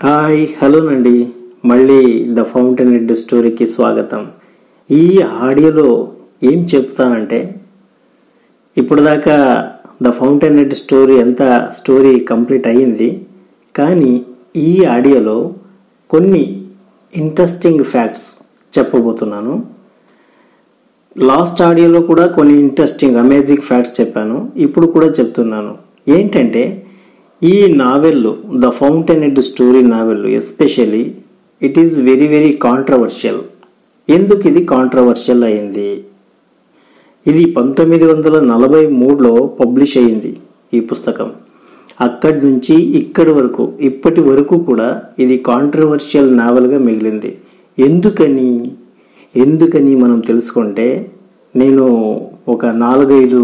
hi హలోనండి మళ్ళీ the fountain head స్టోరీకి స్వాగతం ఈ ఆడియోలో ఏం చెప్తానంటే ఇప్పుడు దాకా ద ఫౌంటైన్ హెడ్ స్టోరీ ఎంత స్టోరీ కంప్లీట్ అయ్యింది కానీ ఈ ఆడియోలో కొన్ని ఇంట్రెస్టింగ్ ఫ్యాక్ట్స్ చెప్పబోతున్నాను లాస్ట్ ఆడియోలో కూడా కొన్ని ఇంట్రెస్టింగ్ అమేజింగ్ ఫ్యాక్ట్స్ చెప్పాను ఇప్పుడు కూడా చెప్తున్నాను ఏంటంటే ఈ novel the Fountainhead story novel especially it is very very controversial ఎందుకు ఇది కాంట్రవర్షియల్ అయింది ఇది పంతొమ్మిది వందల నలభై మూడులో పబ్లిష్ అయింది ఈ పుస్తకం అక్కడి నుంచి ఇక్కడి వరకు ఇప్పటి వరకు కూడా ఇది కాంట్రవర్షియల్ నావెల్గా మిగిలింది ఎందుకని ఎందుకని మనం తెలుసుకుంటే నేను ఒక నాలుగైదు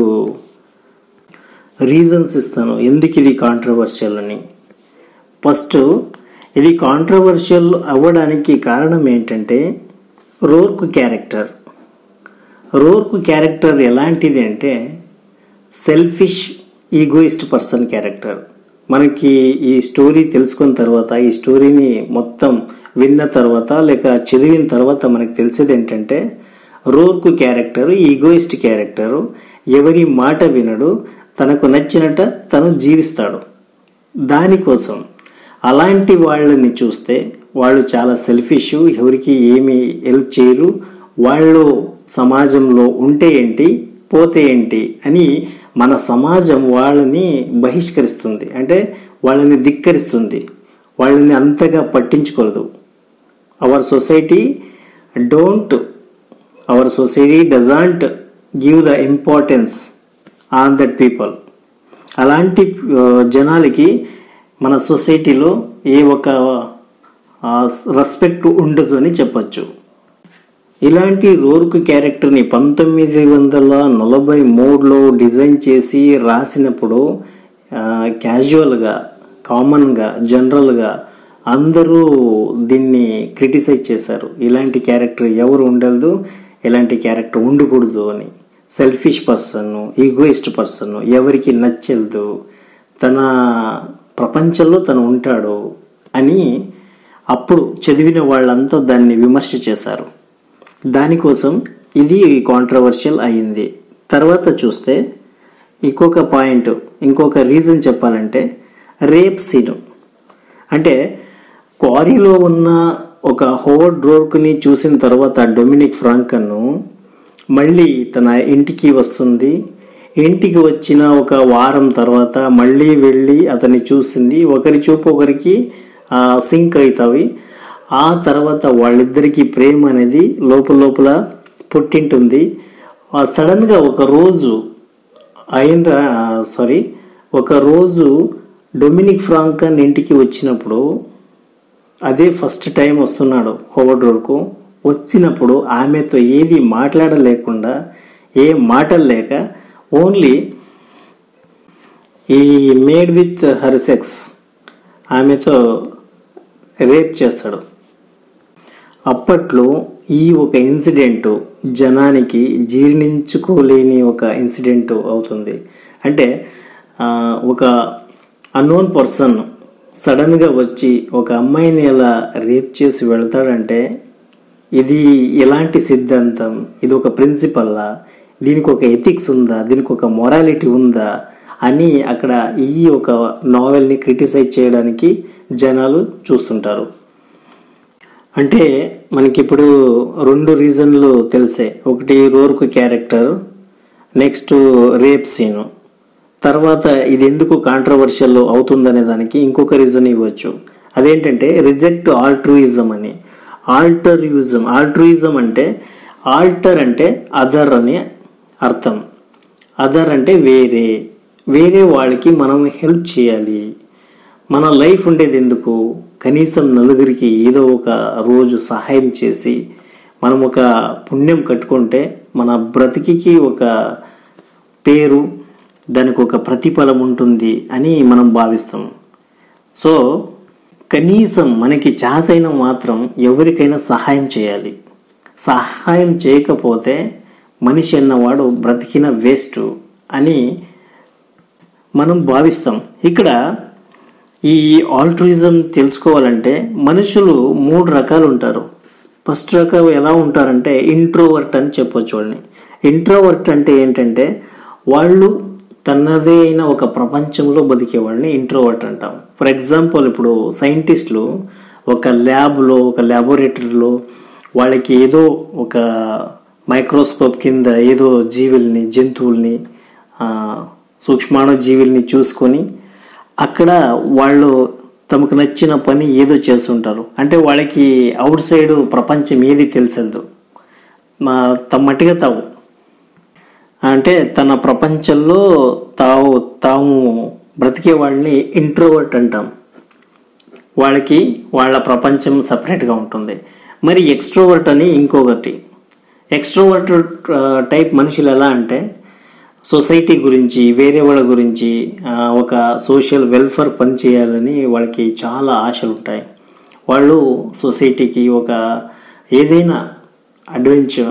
రీజన్స్ ఇస్తాను ఎందుకు ఇది కాంట్రవర్షియల్ అని ఫస్ట్ ఇది కాంట్రవర్షియల్ అవ్వడానికి కారణం ఏంటంటే రోర్క్ క్యారెక్టర్ రోర్క్ క్యారెక్టర్ ఎలాంటిది అంటే సెల్ఫిష్ ఈగోయిస్ట్ పర్సన్ క్యారెక్టర్ మనకి ఈ స్టోరీ తెలుసుకున్న తర్వాత ఈ స్టోరీని మొత్తం విన్న తర్వాత లేక చదివిన తర్వాత మనకి తెలిసేది ఏంటంటే రోర్కు క్యారెక్టర్ ఈగోయిస్ట్ క్యారెక్టర్ ఎవరి మాట వినడు తనకు నచ్చినట్ట తను జీవిస్తాడు దానికోసం అలాంటి వాళ్ళని చూస్తే వాళ్ళు చాలా సెల్ఫిష్ ఎవరికి ఏమి హెల్ప్ చేయరు వాళ్ళు సమాజంలో ఉంటే ఏంటి పోతే ఏంటి అని మన సమాజం వాళ్ళని బహిష్కరిస్తుంది అంటే వాళ్ళని ధిక్కరిస్తుంది వాళ్ళని అంతగా పట్టించుకోదు our society don't our society doesn't give the importance on that people అలాంటి ఆ, జనాలకి మన సొసైటీలో ఏ ఒక రెస్పెక్ట్ ఉండదు అని చెప్పచ్చు ఇలాంటి రోర్క్ క్యారెక్టర్ని పంతొమ్మిది వందల నలభై మూడులో డిజైన్ చేసి రాసినప్పుడు ఆ, క్యాజువల్గా కామన్గా జనరల్గా అందరూ దీన్ని క్రిటిసైజ్ చేశారు ఇలాంటి క్యారెక్టర్ ఎవరు ఉండదు ఇలాంటి క్యారెక్టర్ ఉండకూడదు అని సెల్ఫిష్ పర్సన్ ఈగోయిస్ట్ పర్సన్ ఎవరికి నచ్చదు తన ప్రపంచంలో తను ఉంటాడు అని అప్పుడు చదివిన వాళ్ళంతా దాన్ని విమర్శ చేశారు దానికోసం ఇది కాంట్రవర్షియల్ అయింది తర్వాత చూస్తే ఇంకొక పాయింట్ ఇంకొక రీజన్ చెప్పాలంటే రేప్ సీన్ అంటే క్వారీలో ఉన్న ఒక హోవర్డ్ రోర్క్ని చూసిన తర్వాత డొమినిక్ ఫ్రాంకన్ను మళ్ళీ తన ఇంటికి వస్తుంది ఇంటికి వచ్చిన ఒక వారం తర్వాత మళ్ళీ వెళ్ళి అతన్ని చూసింది ఒకరి చూపు ఒకరికి సింక్ అవుతావి ఆ తర్వాత వాళ్ళిద్దరికి ప్రేమ అనేది లోపల లోపల పుట్టింటుంది ఆ సడన్గా ఒక రోజు అయిన సారీ ఒక రోజు డొమినిక్ ఫ్రాంకన్ ఇంటికి వచ్చినప్పుడు అదే ఫస్ట్ టైం వస్తున్నాడు హోవర్డ్ వరకు వచ్చినప్పుడు ఆమెతో ఏది మాట్లాడలేకుండా ఏ మాటలు లేక ఓన్లీ ఈ మేడ్ విత్ హర్ సెక్స్ ఆమెతో రేప్ చేస్తాడు అప్పట్లో ఈ ఒక ఇన్సిడెంట్ జనానికి జీర్ణించుకోలేని ఒక ఇన్సిడెంట్ అవుతుంది అంటే ఆ, ఒక అన్నోన్ పర్సన్ సడన్గా వచ్చి ఒక అమ్మాయిని ఎలా రేప్ చేసి వెళ్తాడంటే ఇది ఎలాంటి సిద్ధాంతం ఇది ఒక ప్రిన్సిపల్లా దీనికి ఒక ఎథిక్స్ ఉందా దీనికి ఒక మొరాలిటీ ఉందా అని అక్కడ ఈ ఒక నావెల్ని క్రిటిసైజ్ చేయడానికి జనాలు చూస్తుంటారు అంటే మనకిప్పుడు రెండు రీజన్లు తెలిసే ఒకటి Roark character next rape scene తర్వాత ఇది ఎందుకు కాంట్రవర్షియల్ అవుతుందనే దానికి ఇంకొక రీజన్ ఇవ్వచ్చు అదేంటంటే రిజెక్ట్ ఆల్ట్రూయిజం అని ఆల్టర్యూజం ఆల్ట్రూయిజం అంటే ఆల్టర్ అంటే అదర్ అని అర్థం అదర్ అంటే వేరే వేరే వాళ్ళకి మనం హెల్ప్ చేయాలి మన లైఫ్ ఉండేది ఎందుకు కనీసం నలుగురికి ఏదో ఒక రోజు సహాయం చేసి మనం ఒక పుణ్యం కట్టుకుంటే మన బ్రతికికి ఒక పేరు దానికి ఒక ప్రతిఫలం ఉంటుంది అని మనం భావిస్తాం సో కనీసం మనకి చేతైన మాత్రం ఎవరికైనా సహాయం చేయాలి సహాయం చేయకపోతే మనిషి అన్నవాడు బ్రతికిన వేస్ట్ అని మనం భావిస్తాం ఇక్కడ ఈ ఆల్ట్రిజం తెలుసుకోవాలంటే మనుషులు మూడు రకాలు ఉంటారు ఫస్ట్ రకం ఎలా ఉంటారంటే ఇంట్రోవర్ట్ అని చెప్పొచ్చు వాళ్ళని ఇంట్రోవర్ట్ అంటే ఏంటంటే వాళ్ళు తనదే అయిన ఒక ప్రపంచంలో బతికే వాళ్ళని ఇంట్రోవర్ట్ అంటాం ఫర్ ఎగ్జాంపుల్ ఇప్పుడు సైంటిస్టులు ఒక ల్యాబ్లో ఒక ల్యాబొరేటరీలో వాళ్ళకి ఏదో ఒక మైక్రోస్కోప్ కింద ఏదో జీవుల్ని జంతువుల్ని ఆ, సూక్ష్మాణు జీవుల్ని చూసుకొని అక్కడ వాళ్ళు తమకు నచ్చిన పని ఏదో చేస్తుంటారు అంటే వాళ్ళకి అవుట్ సైడ్ ప్రపంచం ఏది తెలిసదు మా తమ మట్టిగా తావు అంటే తన ప్రపంచంలో తావు తాము బ్రతికే వాళ్ళని ఇంట్రోవర్ట్ అంటాం వాళ్ళకి వాళ్ళ ప్రపంచం సపరేట్గా ఉంటుంది మరి ఎక్స్ట్రోవర్ట్ అని ఇంకొకటి ఎక్స్ట్రోవర్ట్ టైప్ మనుషులు ఎలా అంటే సొసైటీ గురించి వేరే వాళ్ళ గురించి ఆ, ఒక సోషల్ వెల్ఫేర్ పని చేయాలని వాళ్ళకి చాలా ఆశలు ఉంటాయి వాళ్ళు సొసైటీకి ఒక ఏదైనా అడ్వెంచర్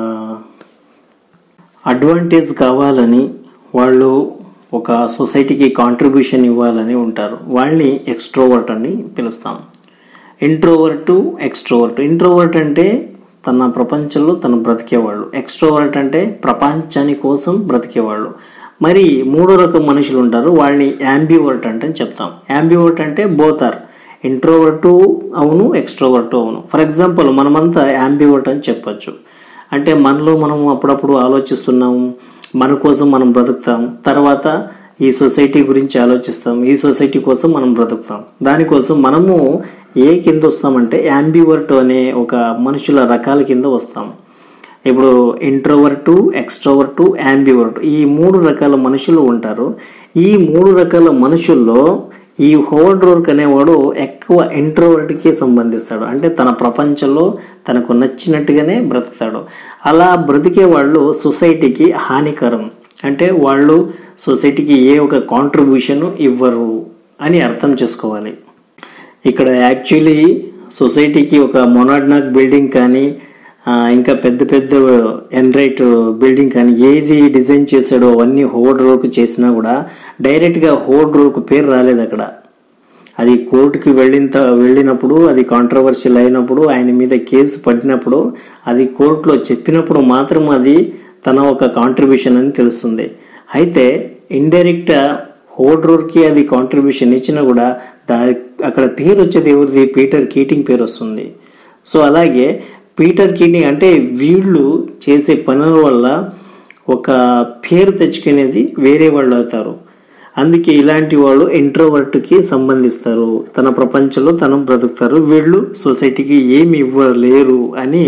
అడ్వాంటేజ్ కావాలని వాళ్ళు ఒక సొసైటీకి కాంట్రిబ్యూషన్ ఇవ్వాలని ఉంటారు వాళ్ళని ఎక్స్ట్రోవర్ట్ అని పిలుస్తాం ఇంట్రోవర్ట్ ఎక్స్ట్రోవర్ట్ ఇంట్రోవర్ట్ అంటే తన ప్రపంచంలో తను బ్రతికేవాళ్ళు ఎక్స్ట్రోవర్ట్ అంటే ప్రపంచాని కోసం బ్రతికేవాళ్ళు మరి మూడో రకం మనుషులు ఉంటారు వాళ్ళని యాంబివర్ట్ అంటే చెప్తాం యాంబివర్ట్ అంటే బోతార్ ఇంట్రోవర్టు అవును ఎక్స్ట్రోవర్టు అవును ఫర్ ఎగ్జాంపుల్ మనమంతా యాంబివర్ట్ అని చెప్పొచ్చు అంటే మనలో మనం అప్పుడప్పుడు ఆలోచిస్తున్నాము మన కోసం మనం బ్రతుకుతాం తర్వాత ఈ సొసైటీ గురించి ఆలోచిస్తాం ఈ సొసైటీ కోసం మనం బ్రతుకుతాం దానికోసం మనము ఏ కింద వస్తామంటే యాంబివర్ట్ అనే ఒక మనుషుల రకాల కింద వస్తాం ఇప్పుడు ఇంట్రోవర్టు ఎక్స్ట్రోవర్టు యాంబివర్ట్ ఈ మూడు రకాల మనుషులు ఉంటారు ఈ మూడు రకాల మనుషుల్లో ఈ హోవర్డ్రోర్క్ అనేవాడు ఎక్కువ ఇంట్రోవర్ట్కి సంబంధిస్తాడు అంటే తన ప్రపంచంలో తనకు నచ్చినట్టుగానే బ్రతుకుతాడు అలా బ్రతికే వాళ్ళు సొసైటీకి హానికరం అంటే వాళ్ళు సొసైటీకి ఏ ఒక కాంట్రిబ్యూషన్ ఇవ్వరు అని అర్థం చేసుకోవాలి ఇక్కడ యాక్చువల్లీ సొసైటీకి ఒక మొనాడ్నాక్ బిల్డింగ్ కానీ ఆ, ఇంకా పెద్ద పెద్ద ఎన్రైట్ బిల్డింగ్ కానీ ఏది డిజైన్ చేశాడో అవన్నీ హోడ్ రోడ్కు చేసినా కూడా డైరెక్ట్గా హోడ్ రోడ్కు పేరు రాలేదు అక్కడ అది కోర్టుకి వెళ్ళిన త- వెళ్ళినప్పుడు అది కాంట్రవర్షియల్ అయినప్పుడు ఆయన మీద కేసు పడినప్పుడు అది కోర్టులో చెప్పినప్పుడు మాత్రం అది తన ఒక కాంట్రిబ్యూషన్ అని తెలుస్తుంది అయితే ఇండైరెక్ట్ హోడ్రోర్కి అది కాంట్రిబ్యూషన్ ఇచ్చినా కూడా దాని అక్కడ పేరు వచ్చేది ఎవరిది పీటర్ కీటింగ్ పేరు వస్తుంది సో అలాగే పీటర్ కీటింగ్ అంటే వీళ్ళు చేసే పనుల వల్ల ఒక పేరు తెచ్చుకునేది వేరే వాళ్ళు అవుతారు అందుకే ఇలాంటి వాళ్ళు ఇంట్రోవర్ట్కి సంబంధిస్తారు తన ప్రపంచంలో తను బ్రతుకుతారు వీళ్ళు సొసైటీకి ఏమి ఇవ్వలేరు అని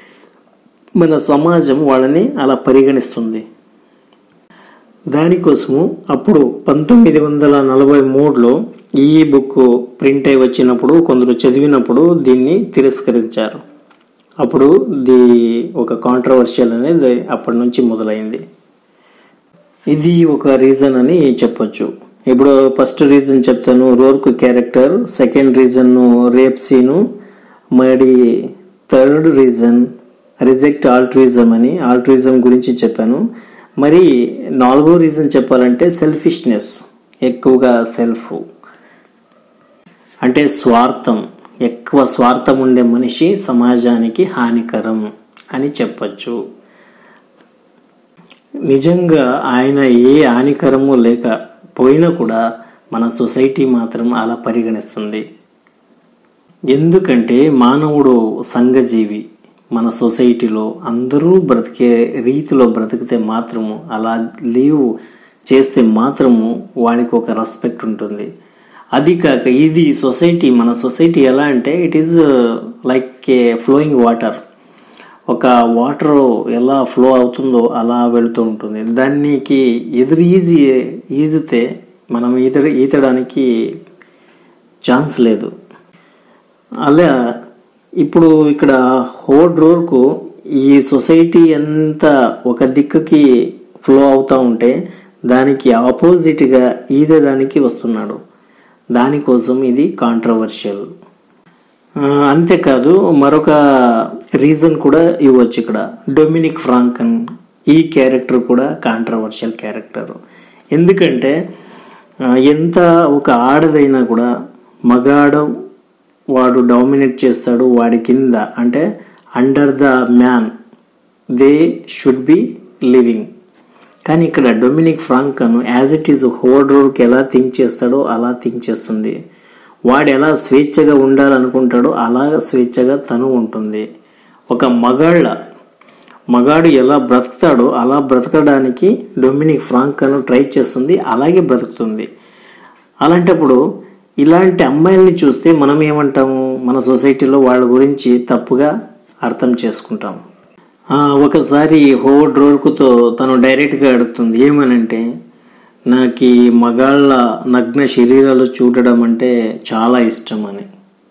మన సమాజం వాళ్ళని అలా పరిగణిస్తుంది దానికోసము అప్పుడు పంతొమ్మిది వందల నలభై మూడులో ఈ బుక్ ప్రింట్ అయి వచ్చినప్పుడు కొందరు చదివినప్పుడు దీన్ని తిరస్కరించారు అప్పుడు ది ఒక కాంట్రవర్షియల్ అనేది అప్పటి నుంచి మొదలైంది ఇది ఒక రీజన్ అని చెప్పొచ్చు ఇప్పుడు ఫస్ట్ రీజన్ చెప్తాను Roark character second reason rape scene మరి థర్డ్ రీజన్ రిజెక్ట్ ఆల్ట్రిజం అని ఆల్ట్రిజం గురించి చెప్పాను మరి నాలుగో రీజన్ చెప్పాలంటే సెల్ఫిష్నెస్ ఎక్కువగా సెల్ఫ్ అంటే స్వార్థం ఎక్కువ స్వార్థం ఉండే మనిషి సమాజానికి హానికరం అని చెప్పచ్చు నిజంగా ఆయన ఏ హానికరము లేక పోయినా కూడా మన సొసైటీ మాత్రం అలా పరిగణిస్తుంది ఎందుకంటే మానవుడు సంఘజీవి మన సొసైటీలో అందరూ బ్రతికే రీతిలో బ్రతికితే మాత్రము అలా లీవ్ చేస్తే మాత్రము వాడికి ఒక రెస్పెక్ట్ ఉంటుంది అది కాక ఇది సొసైటీ మన సొసైటీ ఎలా అంటే it is like a flowing water ఒక వాటర్ ఎలా ఫ్లో అవుతుందో అలా వెళ్తూ ఉంటుంది దానికి ఎదురు ఈజీ ఈజితే మనం ఈత ఈతడానికి ఛాన్స్ లేదు అలా ఇప్పుడు ఇక్కడ హోడ్ రోడ్కు ఈ సొసైటీ అంతా ఒక దిక్కుకి ఫ్లో అవుతూ ఉంటే దానికి ఆపోజిట్గా ఈదే దానికి వస్తున్నాడు దానికోసం ఇది కాంట్రవర్షియల్ ఆ, అంతేకాదు మరొక రీజన్ కూడా ఇవ్వచ్చు ఇక్కడ డొమినిక్ ఫ్రాంకన్ ఈ క్యారెక్టర్ కూడా కాంట్రవర్షియల్ క్యారెక్టర్ ఎందుకంటే ఆ, ఎంత ఒక ఆడదైనా కూడా మగాడు వాడు డామినేట్ చేస్తాడు వాడి కింద అంటే under the man they should be living కానీ ఇక్కడ Dominique Francon as it is hold రోల్కి ఎలా థింక్ చేస్తాడో అలా థింక్ చేస్తుంది వాడు ఎలా స్వేచ్ఛగా ఉండాలనుకుంటాడో అలాగ స్వేచ్ఛగా తను ఉంటుంది ఒక మగాళ్ళ మగాడు ఎలా బ్రతుకుతాడో అలా బ్రతకడానికి డొమినిక్ ఫ్రాంకన్ ట్రై చేస్తుంది అలాగే బ్రతుకుతుంది అలాంటప్పుడు ఇలాంటి అమ్మాయిల్ని చూస్తే మనం ఏమంటాము మన సొసైటీలో వాళ్ళ గురించి తప్పుగా అర్థం చేసుకుంటాం ఆ, ఒకసారి హోవర్డ్ రోర్కుతో తను డైరెక్ట్గా అడుగుతుంది ఏమనంటే నాకు ఈ మగాళ్ళ నగ్న శరీరాలు చూడడం అంటే చాలా ఇష్టం అని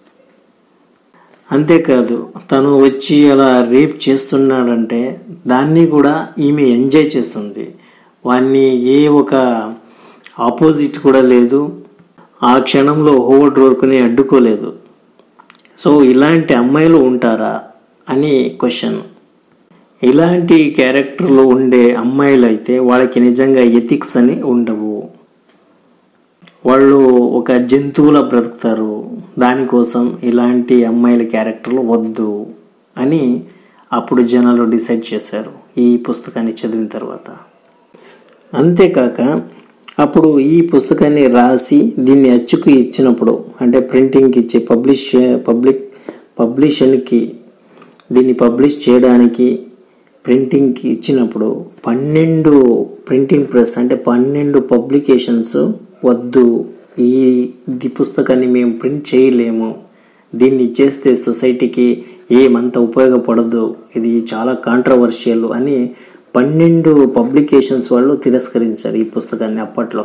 అంతేకాదు తను వచ్చి అలా రేప్ చేస్తున్నాడంటే దాన్ని కూడా ఈమె ఎంజాయ్ చేస్తుంది వాన్ని ఏ ఒక ఆపోజిట్ కూడా లేదు ఆ క్షణంలో హోవర్డ్ వర్క్ని అడ్డుకోలేదు సో ఇలాంటి అమ్మాయిలు ఉంటారా అని క్వశ్చన్ ఇలాంటి క్యారెక్టర్లు ఉండే అమ్మాయిలు అయితే వాళ్ళకి నిజంగా ఎథిక్స్ అని ఉండవు వాళ్ళు ఒక జంతువుల బ్రతుకుతారు దానికోసం ఇలాంటి అమ్మాయిల క్యారెక్టర్లు వద్దు అని అప్పుడు జనాలు డిసైడ్ చేశారు ఈ పుస్తకాన్ని చదివిన తర్వాత అంతేకాక అప్పుడు ఈ పుస్తకాన్ని రాసి దీన్ని అచ్చుకు ఇచ్చినప్పుడు అంటే ప్రింటింగ్కి ఇచ్చి పబ్లిష్ పబ్లిక్ పబ్లిషన్కి దీన్ని పబ్లిష్ చేయడానికి ప్రింటింగ్కి ఇచ్చినప్పుడు పన్నెండు ప్రింటింగ్ ప్రెస్ అంటే పన్నెండు పబ్లికేషన్స్ వద్దు ఈ ఈ పుస్తకాన్ని మేము ప్రింట్ చేయలేము దీన్ని చేస్తే సొసైటీకి ఏమంత ఉపయోగపడదు ఇది చాలా కాంట్రవర్షియల్ అని పన్నెండు పబ్లికేషన్స్ వాళ్ళు తిరస్కరించారు ఈ పుస్తకాన్ని అప్పట్లో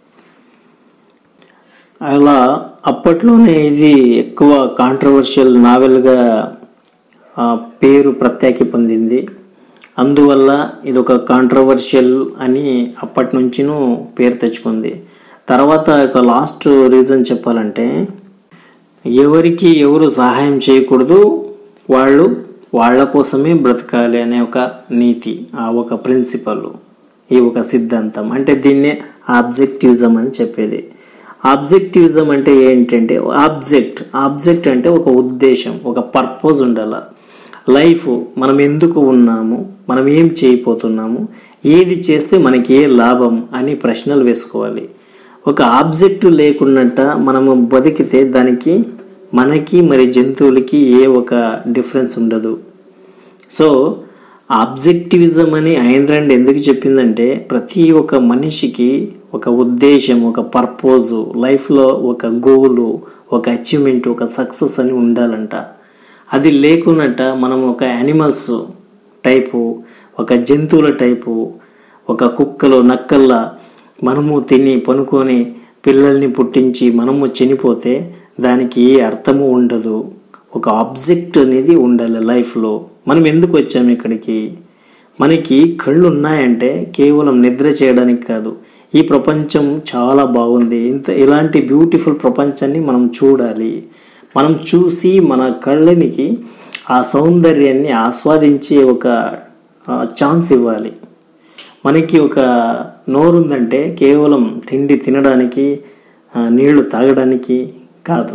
అలా అప్పట్లోనే ఇది ఎక్కువ కాంట్రవర్షియల్ నావెల్గా ఆ, పేరు ప్రత్యేకి పొందింది అందువల్ల ఇది ఒక కాంట్రవర్షియల్ అని అప్పటి నుంచిను పేరు తెచ్చుకుంది తర్వాత ఒక లాస్ట్ రీజన్ చెప్పాలంటే ఎవరికి ఎవరు సహాయం చేయకూడదు వాళ్ళు వాళ్ళ కోసమే బ్రతకాలి అనే ఒక నీతి ఆ ఒక ప్రిన్సిపల్ ఈ ఒక సిద్ధాంతం అంటే దీన్నే ఆబ్జెక్టివిజం అని చెప్పేది ఆబ్జెక్టివిజం అంటే ఏంటంటే ఆబ్జెక్ట్ ఆబ్జెక్ట్ అంటే ఒక ఉద్దేశం ఒక పర్పస్ ఉండాల లైఫ్ మనం ఎందుకు ఉన్నాము మనం ఏం చేయబోతున్నాము ఏది చేస్తే మనకి ఏ లాభం అని ప్రశ్నలు వేసుకోవాలి ఒక ఆబ్జెక్ట్ లేకున్నట్ట మనము బతికితే దానికి మనకి మరి జంతువులకి ఏ ఒక డిఫరెన్స్ ఉండదు సో ఆబ్జెక్టివిజం అని ఐన్ ర్యాండ్ ఎందుకు చెప్పిందంటే ప్రతి ఒక్క మనిషికి ఒక ఉద్దేశం ఒక పర్పోజ్ లైఫ్లో ఒక గోలు ఒక అచీవ్మెంట్ ఒక సక్సెస్ అని ఉండాలంట అది లేకున్నట్ట మనం ఒక యానిమల్స్ టైపు ఒక జంతువుల టైపు ఒక కుక్కలు నక్కల్లా మనము తిని పనుకొని పిల్లల్ని పుట్టించి మనము చనిపోతే దానికి ఏ అర్థము ఉండదు ఒక ఆబ్జెక్ట్ అనేది ఉండాలి లైఫ్లో మనం ఎందుకు వచ్చాము ఇక్కడికి మనకి కళ్ళు ఉన్నాయంటే కేవలం నిద్ర చేయడానికి కాదు ఈ ప్రపంచం చాలా బాగుంది ఇంత ఇలాంటి బ్యూటిఫుల్ ప్రపంచాన్ని మనం చూడాలి మనం చూసి మన కళ్ళనికి ఆ సౌందర్యాన్ని ఆస్వాదించే ఒక ఛాన్స్ ఇవ్వాలి మనకి ఒక నోరుందంటే కేవలం తిండి తినడానికి ఆ, నీళ్లు తాగడానికి కాదు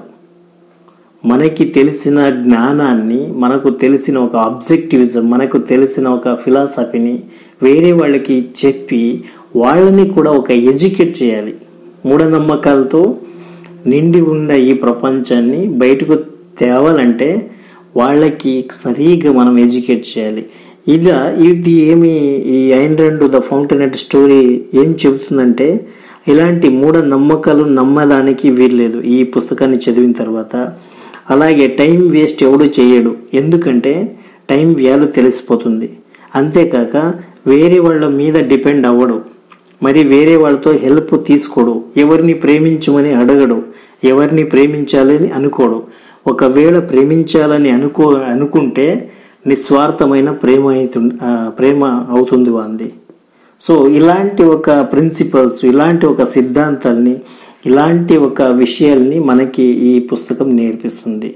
మనకి తెలిసిన జ్ఞానాన్ని మనకు తెలిసిన ఒక ఆబ్జెక్టివిజం మనకు తెలిసిన ఒక ఫిలాసఫీని వేరే వాళ్ళకి చెప్పి వాళ్ళని కూడా ఒక ఎడ్యుకేట్ చేయాలి మూఢనమ్మకాలతో నిండి ఉన్న ఈ ప్రపంచాన్ని బయటకు తేవాలంటే వాళ్ళకి సరిగా మనం ఎడ్యుకేట్ చేయాలి ఇలా ఇది ఏమి ఈ ఐన్ రెండు ద ఫౌంటైనెట్ స్టోరీ ఏం చెబుతుందంటే ఇలాంటి మూఢ నమ్మకాలు నమ్మడానికి వీల్లేదు ఈ పుస్తకాన్ని చదివిన తర్వాత అలాగే టైం వేస్ట్ ఎవడు చేయడు ఎందుకంటే టైం వ్యాల్యూ తెలిసిపోతుంది అంతేకాక వేరే వాళ్ళ మీద డిపెండ్ అవ్వడు మరి వేరే వాళ్ళతో హెల్ప్ తీసుకోడు ఎవరిని ప్రేమించమని అడగడు ఎవరిని ప్రేమించాలని అనుకోడు ఒకవేళ ప్రేమించాలని అనుకో అనుకుంటే నిస్వార్థమైన ప్రేమ అవుతు ఆ, ప్రేమ అవుతుంది వాంది సో ఇలాంటి ఒక ప్రిన్సిపల్స్ ఇలాంటి ఒక సిద్ధాంతాల్ని ఇలాంటి ఒక విషయాల్ని మనకి ఈ పుస్తకం నేర్పిస్తుంది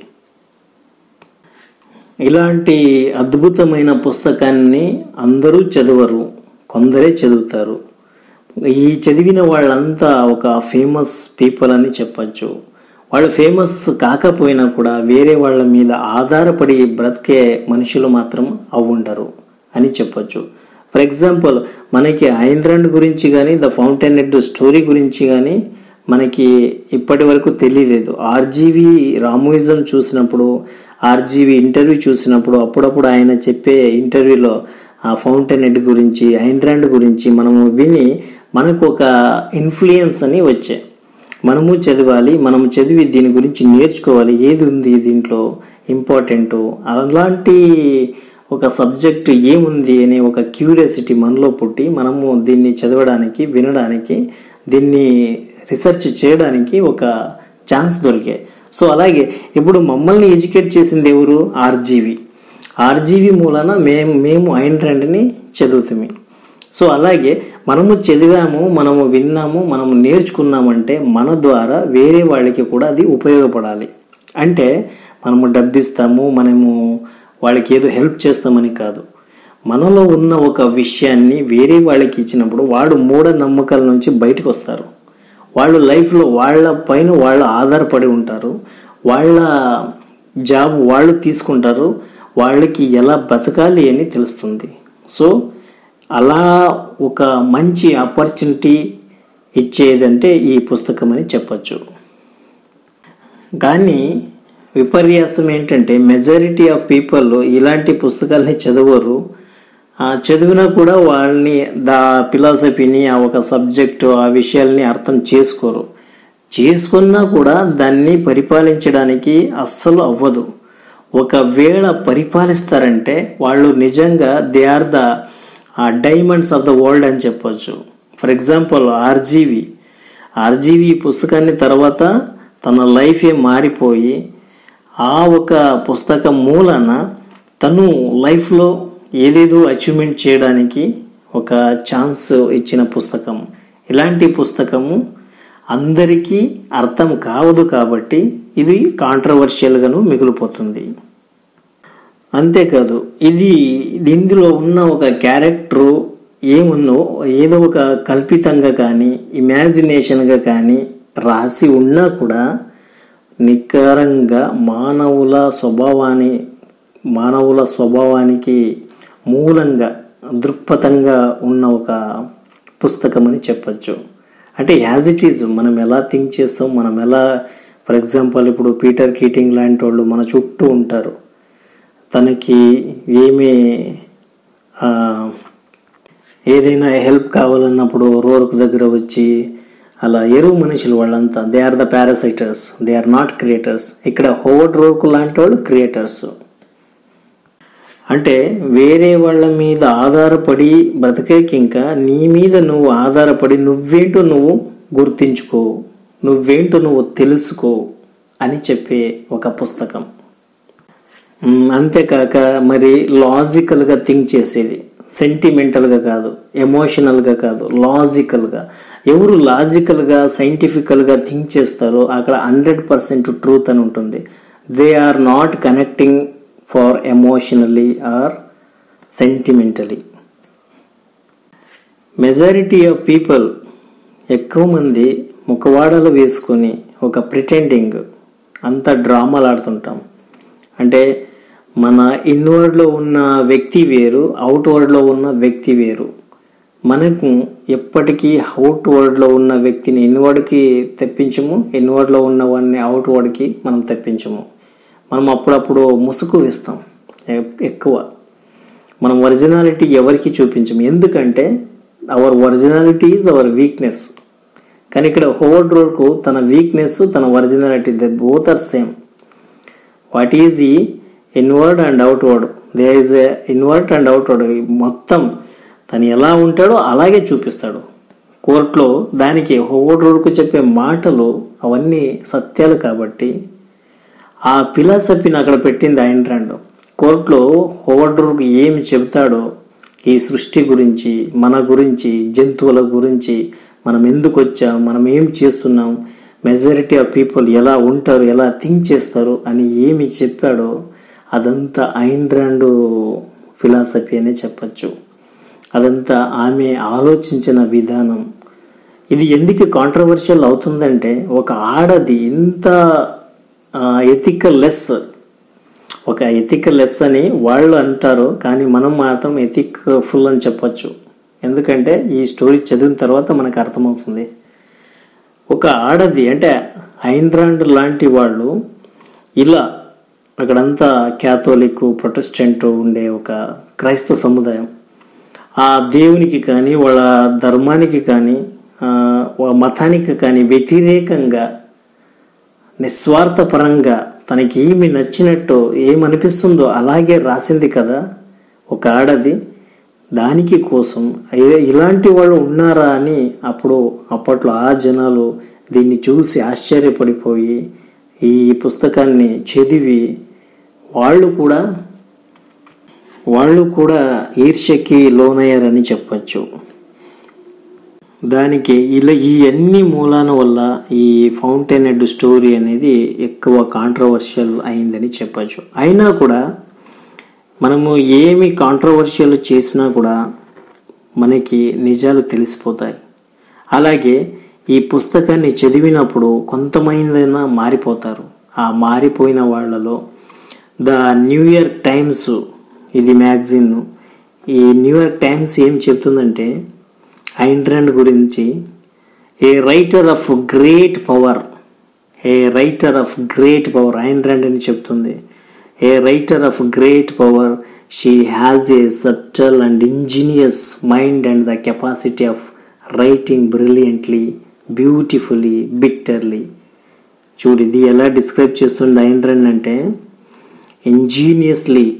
ఇలాంటి అద్భుతమైన పుస్తకాన్ని అందరూ చదవరు కొందరే చదువుతారు ఈ చదివిన వాళ్ళంతా ఒక ఫేమస్ పీపుల్ అని చెప్పచ్చు వాళ్ళు ఫేమస్ కాకపోయినా కూడా వేరే వాళ్ళ మీద ఆధారపడి బ్రతికే మనుషులు మాత్రం అవ్వుండరు అని చెప్పొచ్చు ఫర్ ఎగ్జాంపుల్ మనకి ఐన్ ర్యాండ్ గురించి కానీ ద ఫౌంటైన్ హెడ్ స్టోరీ గురించి కానీ మనకి ఇప్పటి వరకు తెలియలేదు ఆర్జీవి రామోయిజం చూసినప్పుడు ఆర్జీవి ఇంటర్వ్యూ చూసినప్పుడు అప్పుడప్పుడు ఆయన చెప్పే ఇంటర్వ్యూలో ఆ ఫౌంటైన్ హెడ్ గురించి ఐన్ ర్యాండ్ గురించి మనము విని మనకు ఒక ఇన్ఫ్లుయెన్స్ అని వచ్చాయి మనము చదవాలి మనం చదివి దీని గురించి నేర్చుకోవాలి ఏది ఉంది దీంట్లో ఇంపార్టెంట్ అలాంటి ఒక సబ్జెక్ట్ ఏముంది అనే ఒక క్యూరియాసిటీ మనలో పుట్టి మనము దీన్ని చదవడానికి వినడానికి దీన్ని రీసెర్చ్ చేయడానికి ఒక ఛాన్స్ దొరికాయి సో అలాగే ఇప్పుడు మమ్మల్ని ఎడ్యుకేట్ చేసింది ఎవరు ఆర్జీవి ఆర్జీవి మూలన మేము మేము ఐన్ ర్యాండ్ని చదువుతాము సో అలాగే మనము చదివాము మనము విన్నాము మనము నేర్చుకున్నామంటే మన ద్వారా వేరే వాళ్ళకి కూడా అది ఉపయోగపడాలి అంటే మనము డబ్బిస్తాము మనము వాళ్ళకి ఏదో హెల్ప్ చేస్తామని కాదు మనలో ఉన్న ఒక విషయాన్ని వేరే వాళ్ళకి ఇచ్చినప్పుడు వాడు మూఢ నమ్మకాల నుంచి బయటకు వస్తారు వాళ్ళు లైఫ్లో వాళ్ళ పైన వాళ్ళు ఆధారపడి ఉంటారు వాళ్ళ జాబ్ వాళ్ళు తీసుకుంటారు వాళ్ళకి ఎలా బతకాలి అని తెలుస్తుంది సో అలా ఒక మంచి ఆపర్చునిటీ ఇచ్చేదంటే ఈ పుస్తకం అని చెప్పచ్చు కానీ విపర్యాసం ఏంటంటే మెజారిటీ ఆఫ్ పీపుల్ ఇలాంటి పుస్తకాల్ని చదవరు ఆ చదివినా కూడా వాళ్ళని దా ఫిలాసఫీని ఆ ఒక సబ్జెక్టు ఆ విషయాల్ని అర్థం చేసుకోరు చేసుకున్నా కూడా దాన్ని పరిపాలించడానికి అస్సలు అవ్వదు ఒకవేళ పరిపాలిస్తారంటే వాళ్ళు నిజంగా they are the diamonds of the world అని చెప్పొచ్చు ఫర్ ఎగ్జాంపుల్ ఆర్జీవి ఆర్జీవి పుస్తకాన్ని తర్వాత తన లైఫే మారిపోయి ఆ ఒక పుస్తకం మూలన తను లైఫ్లో ఏదేదో అచీవ్మెంట్ చేయడానికి ఒక ఛాన్స్ ఇచ్చిన పుస్తకం ఇలాంటి పుస్తకము అందరికీ అర్థం కావదు కాబట్టి ఇది కాంట్రవర్షియల్గాను మిగిలిపోతుంది అంతేకాదు ఇది ఇందులో ఉన్న ఒక క్యారెక్టరు ఏమున్నో ఏదో ఒక కల్పితంగా కానీ ఇమాజినేషన్గా కానీ రాసి ఉన్నా కూడా నికరంగా మానవుల స్వభావాన్ని మానవుల స్వభావానికి మూలంగా దృక్పథంగా ఉన్న ఒక పుస్తకం అని చెప్పచ్చు అంటే యాజ్ ఇట్ ఈజ్ మనం ఎలా థింక్ చేస్తాం మనం ఎలా ఫర్ ఎగ్జాంపుల్ ఇప్పుడు పీటర్ కీటింగ్ లాంటి వాళ్ళు మన చుట్టూ ఉంటారు తనకి ఏమి ఏదైనా హెల్ప్ కావాలన్నప్పుడు రోర్కు దగ్గర వచ్చి అలా ఎరువు మనుషులు వాళ్ళంతా they are the parasites they are not creators ఇక్కడ హోవర్డ్ రోర్కు లాంటి వాళ్ళు క్రియేటర్స్ అంటే వేరే వాళ్ళ మీద ఆధారపడి బ్రతకేకి ఇంకా నీ మీద నువ్వు ఆధారపడి నువ్వేంటో నువ్వు గుర్తించుకో నువ్వేంటో నువ్వు తెలుసుకో అని చెప్పే ఒక పుస్తకం అంతేకాక మరి లాజికల్గా థింక్ చేసేది సెంటిమెంటల్గా కాదు ఎమోషనల్గా కాదు లాజికల్గా ఎవరు లాజికల్గా సైంటిఫికల్గా థింక్ చేస్తారో అక్కడ హండ్రెడ్ పర్సెంట్ ట్రూత్ అని ఉంటుంది they are not connecting far emotionally or sentimentally majority of people ఎక్కువ మంది ముఖవాడలు వేసుకొని ఒక ప్రిటెండింగ్ అంత డ్రామాలు ఆడుతుంటాం అంటే మన ఇన్వర్డ్లో ఉన్న వ్యక్తి వేరు అవుట్ వర్డ్లో ఉన్న వ్యక్తి వేరు మనకు ఎప్పటికీ అవుట్ వర్డ్లో ఉన్న వ్యక్తిని ఇన్వర్డ్కి తెప్పించము ఇన్వర్డ్లో ఉన్న వాడిని అవుట్ వర్డ్కి మనం తెప్పించము మనం అప్పుడప్పుడు ముసుగు వేస్తాం ఎక్కువ మనం ఒరిజినాలిటీ ఎవరికి చూపించము ఎందుకంటే our originality is our weakness కానీ ఇక్కడ హోవర్డ్ రోడ్కు తన వీక్నెస్ తన originality the both are same what is ఈ inward and outward they is a inward and outward మొత్తం తను ఎలా ఉంటాడో అలాగే చూపిస్తాడు కోర్టులో దానికి హోవర్డ్ రోడ్కు చెప్పే మాటలు అవన్నీ సత్యాలు కాబట్టి ఆ ఫిలాసఫీని అక్కడ పెట్టింది ఆయన ర్యాండ్ కోర్టులో హోవర్డ్ రోడ్కు ఏమి చెబుతాడో ఈ సృష్టి గురించి మన గురించి జంతువుల గురించి మనం ఎందుకు వచ్చాం మనం ఏం చేస్తున్నాం మెజారిటీ ఆఫ్ పీపుల్ ఎలా ఉంటారు ఎలా థింక్ చేస్తారు అని ఏమి చెప్పాడో అదంతా ఐన్ ర్యాండ్ ఫిలాసఫీ అనే చెప్పచ్చు అదంతా ఆమె ఆలోచించిన విధానం ఇది ఎందుకు కాంట్రవర్షియల్ అవుతుందంటే ఒక ఆడది ఇంత ఎథికల్ లెస్ ఒక ఎథికల్ లెస్ అని వాళ్ళు అంటారు కానీ మనం మాత్రం ఎథిక్ ఫుల్ అని చెప్పొచ్చు ఎందుకంటే ఈ స్టోరీ చదివిన తర్వాత మనకు అర్థమవుతుంది ఒక ఆడది అంటే ఐన్రాండ్ లాంటి వాళ్ళు ఇలా అక్కడంతా క్యాథోలిక్ ప్రొటెస్టెంట్ ఉండే ఒక క్రైస్తవ సముదాయం ఆ దేవునికి కానీ వాళ్ళ ధర్మానికి కానీ ఆ, వాళ్ళ మతానికి కానీ వ్యతిరేకంగా నిస్వార్థపరంగా తనకి ఏమి నచ్చినట్టు ఏమనిపిస్తుందో అలాగే రాసింది కదా ఒక ఆడది దానికి కోసం ఇ- ఇలాంటి వాళ్ళు ఉన్నారా అని అప్పుడు అప్పట్లో ఆ జనాలు దీన్ని చూసి ఆశ్చర్యపడిపోయి ఈ పుస్తకాన్ని చదివి వాళ్ళు కూడా వాళ్ళు కూడా ఈర్ష్యకి లోనయ్యారని చెప్పచ్చు దానికి ఇలా ఈ అన్ని మూలాల వల్ల ఈ ఫౌంటైన్ హెడ్ స్టోరీ అనేది ఎక్కువ కాంట్రవర్షియల్ అయిందని చెప్పచ్చు అయినా కూడా మనము ఏమి కాంట్రవర్షియల్ చేసినా కూడా మనకి నిజాలు తెలిసిపోతాయి అలాగే ఈ పుస్తకాన్ని చదివినప్పుడు కొంతమందైనా మారిపోతారు ఆ మారిపోయిన వాళ్ళలో ద న్యూయార్క్ టైమ్స్ ఇది మ్యాగజిన్ ఈ న్యూయార్క్ టైమ్స్ ఏం చెప్తుందంటే ఐన్రాండ్ గురించి ఏ writer of great power A writer of great power Ayn Rand అని చెప్తుంది ఏ writer of great power she has a subtle and ఇంజనీయస్ mind and the capacity of writing brilliantly beautifully bitterly చూడు ఇది ఎలా describe చేస్తుంది Ayn Rand అంటే ఇంజీనియస్లీ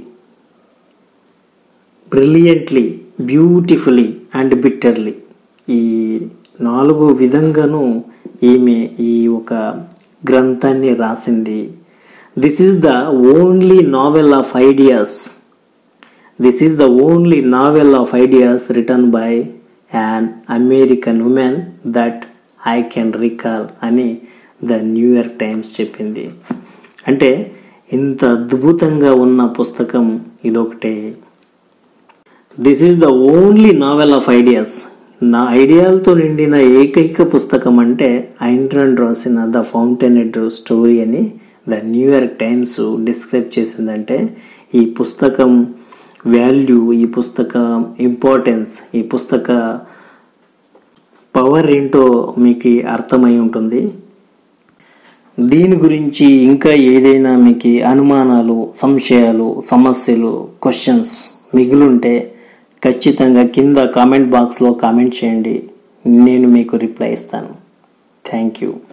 brilliantly beautifully and bitterly ఈ నాలుగు విధంగాను ఈమె ఈ ఒక గ్రంథాన్ని రాసింది this is the only novel of ideas this is the only novel of ideas written by an American women that I can recall అని ద న్యూయార్క్ టైమ్స్ చెప్పింది అంటే ఇంత అద్భుతంగా ఉన్న పుస్తకం ఇదొకటే this is the only novel of ideas నా ఐడియాలతో నిండిన ఏకైక పుస్తకం అంటే ఐన్రాండ్ రాసిన ద ఫౌంటైన్ హెడ్ స్టోరీ అని ద న్యూయార్క్ టైమ్స్ డిస్క్రైబ్ చేసిందంటే ఈ పుస్తకం వాల్యూ ఈ పుస్తక ఇంపార్టెన్స్ ఈ పుస్తక పవర్ ఏంటో మీకు అర్థమై ఉంటుంది దీని గురించి ఇంకా ఏదైనా మీకు అనుమానాలు సంశయాలు సమస్యలు క్వశ్చన్స్ మిగులుంటే ఖచ్చితంగా కింద కామెంట్ బాక్స్లో కామెంట్ చేయండి నేను మీకు రిప్లై ఇస్తాను థ్యాంక్ యూ